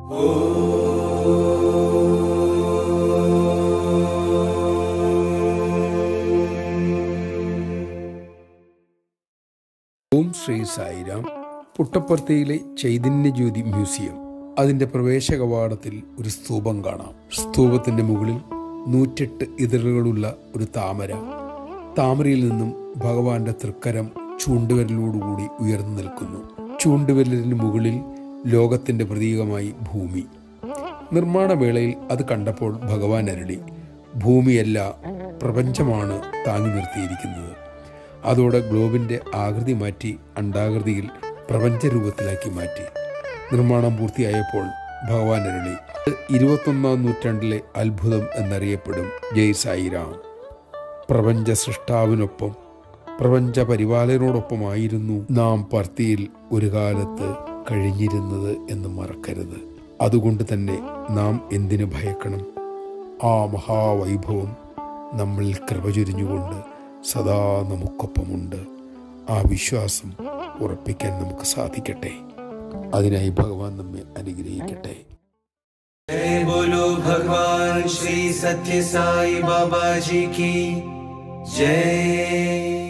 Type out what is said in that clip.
ഓം ശ്രീ സായിരാം പുട്ടപ്പർത്തിയിലെ ചൈതന്യജ്യോതി മ്യൂസിയം അതിന്റെ പ്രവേശ കവാടത്തിൽ ഒരു സ്തൂപം കാണാം സ്തൂപത്തിന്റെ മുകളിൽ നൂറ്റെട്ട് ഇതളുകളുള്ള ഒരു താമര താമരയിൽ നിന്നും ഭഗവാന്റെ തൃക്കരം ചൂണ്ടുവിരലോടുകൂടി ഉയർന്നു നിൽക്കുന്നു ചൂണ്ടുവിരലിന് മുകളിൽ ലോകത്തിന്റെ പ്രതീകമായി ഭൂമി നിർമ്മാണ വേളയിൽ അത് കണ്ടപ്പോൾ ഭഗവാൻ അരുളി ഭൂമിയല്ല പ്രപഞ്ചമാണ് താങ്ങി നിർത്തിയിരിക്കുന്നത് അതോടെ ഗ്ലോബിന്റെ ആകൃതി മാറ്റി അണ്ടാകൃതിയിൽ പ്രപഞ്ച രൂപത്തിലാക്കി മാറ്റി നിർമ്മാണം പൂർത്തിയായപ്പോൾ ഭഗവാൻ അരുളി ഇത് ഇരുപത്തൊന്നാം നൂറ്റാണ്ടിലെ അത്ഭുതം എന്നറിയപ്പെടും ജയ് സായിരാം പ്രപഞ്ച സൃഷ്ടാവിനൊപ്പം പ്രപഞ്ച പരിപാലനോടൊപ്പമായിരുന്നു നാം പർത്തിയിൽ ഒരു കാലത്ത് കഴിഞ്ഞിരുന്നത് എന്ന് മറക്കരുത് അതുകൊണ്ട് തന്നെ നാം എന്തിനു ഭയക്കണം ആ മഹാവൈഭവം നമ്മളിൽ കൃപ ചൊരിഞ്ഞുകൊണ്ട് സദാ നമുക്കൊപ്പമുണ്ട് ആ വിശ്വാസം ഉറപ്പിക്കാൻ നമുക്ക് സാധിക്കട്ടെ അതിനായി ഭഗവാൻ നമ്മെ അനുഗ്രഹിക്കട്ടെ जय बोलो भगवान श्री सत्य साई बाबा जी की जय